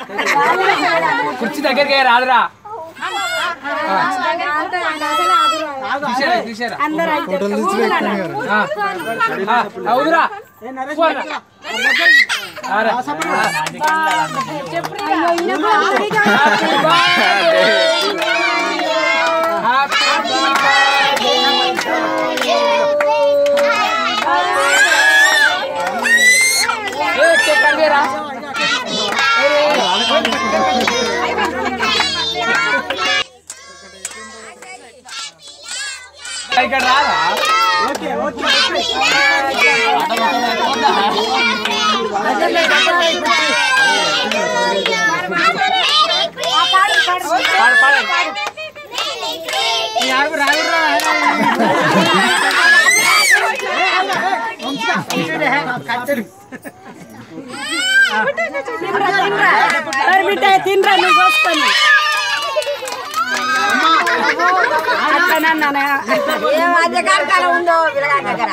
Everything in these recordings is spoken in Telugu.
కుర్చీ దగ్గరికి రాదురా తీసేరా తీసేరా ఆ. ఆ, అవుదురా పోరా. ఆరా. Happy ఏ, కేక్ కట్ చేయరా. ఇక్కడ రారా పాడు, పాడు. ఈ ఆగు, రాగు, రా. తినరా నువ్వు కోసుకొని అట్లనన్నా ఏ మధ్యకాలం ఉందో పిల్లగాడి దగ్గర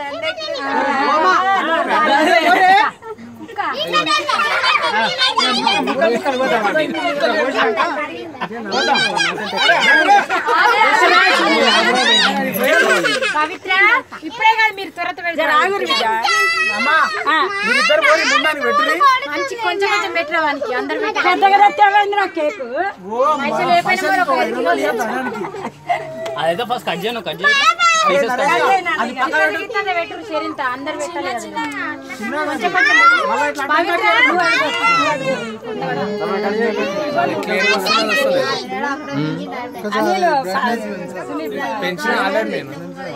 పవిత్ర ఇప్పుడే కాదు మీరు త్వరత మీరిద్దరు పోయి ముందానికి పెట్టురి మంచి కొంచెం కొంచెం పెట్టిన వానికి అందరు పెట్టి పెద్దగా తెచ్చావేంది నా కేకు పైసలు ఏ పైన కూడా ఒక ఐదు కిలోలు అదైతే ఫస్ట్ కట్ చేయను కట్ చేయను పీసెస్ కట్ చేయను అందరు ఇట్లా పెట్టరు షెరింత అందరు పెట్టలేదు కొంచెం కొంచెం పవిత్ర నువ్వు అడుగు. పెన్షన్ ఆల్రెడీ నేను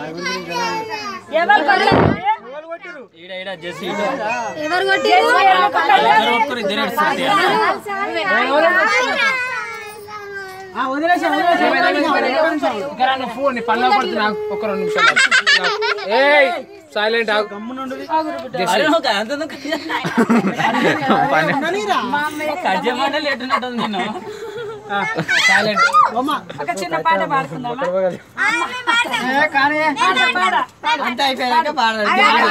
ఎవరు కొట్టలేదు? ఈడ ఈడ జెస్సీ ఈడ ఎవరు కొట్టి ఇద్దరు కొట్టుకొని ఇద్దరు ఏడుస్తారు ఇంకా రా, నువ్వు ఫోన్ నీ పనిలో పడుతున్నా ఒక రెండు నిమిషాలు ఏయ్ సైలెంట్ ఆగు అరే నువ్వు అంత ఎందుకు కట్ చేయమంటే లేట్ ఉన్నట్టుంది నేను సైలెంట్ ఒక చిన్న పాట పాడుకుందామా అంత అయిపోయాక పాడాలి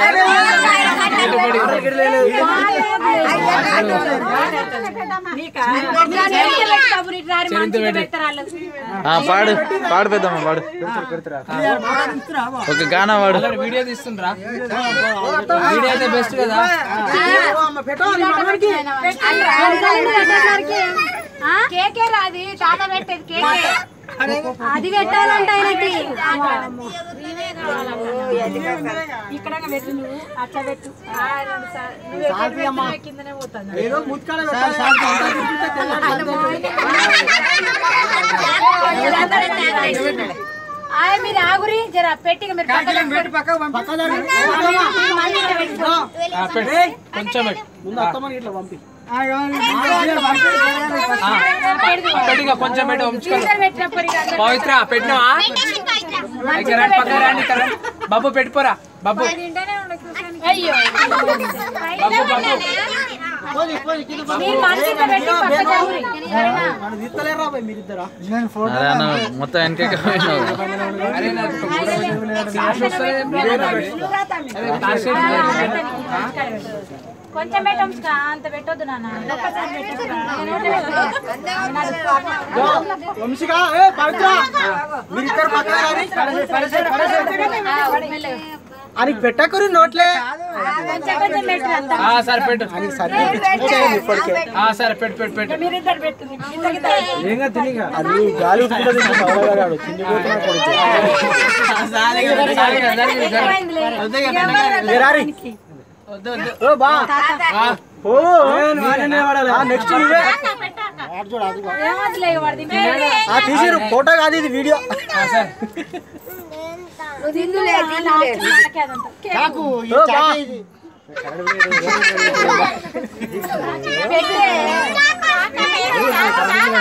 నీకా చరింత పెట్టి ఆ, పాడు పాడు పెద్దమ్మ పాడు ఒక గానా పాడు అలా వీడియో తీస్తుండ్రా వీడియో అయితే బెస్ట్ కదా కేకే రాది తాత పెట్టేది కేకే అది పెట్టాలంట ఆయనకి ఇక్కడ పెట్టు నువ్వు అట్లా పెట్టు ఆ, రెండు సార్లు. నువ్వు ఎక్కడ పెట్టినా కిందనే పోతుంది ఆయన మీరు ఆగురి జర పెట్టిగా మీరు పక్కన ఆ, పెట్టు కొంచెం పెట్టు ఆ, పెట్టు ఇక కొంచెం పెట్టు ఉంచుకోవాలి పెట్టినప్పుడు ఇక అందరూ పవిత్ర పెట్టినావా ఇక్కడ రండి, పక్కన రండి, ఇక్కడ రండి. బాబు పెట్టిపోరా బాబు అయ్యో బాబు బాబు మీరు మనసులో పెట్టి పక్క జరుగురి. అరే అన్న మొత్తం వెనక పోయినావు అరే నాకు ఒక ఫోటో పెట్టు. ఫ్లాష్ వస్తలేదు, వీడియో రాదు. అరే, ఫ్లాష్ ఏంటి? కొంచెం పెట్టంక అంత పెట్టొద్దు నాన్న ఒక్కసారి పెట్టొద్దు. వంశిగా ఏ పవిత్ర మీరిద్దరు పక్కన రాని. అని పెట్టకరు నోట్లే కొంచెం కొంచెం పెట్టు అంత ఆ, సరే పెట్టు ఇప్పటికే ఆ, సరే పెట్టు పెట్టు పెట్టు మీరిద్దరు పెట్టు కిందకి తాగు. ఏంగా తినిగా అది గాలి ఉంటుంది పవలగాడు తిండి పోతున్నా కొడుకు సరే, జరిగింది, జరిగింది. ఏరారి వద్దు వద్దు ఓ బా ఆ, ఓ నెక్స్ట్ నువ్వే ఏమొద్దులే ఇక వాడు తింటే. ఆ తీసిరు ఫోటో కాదు ఇది వీడియో ఆ, సరే తిందులే తిందులే నాకే అదంతా. ఓ బా పెట్టే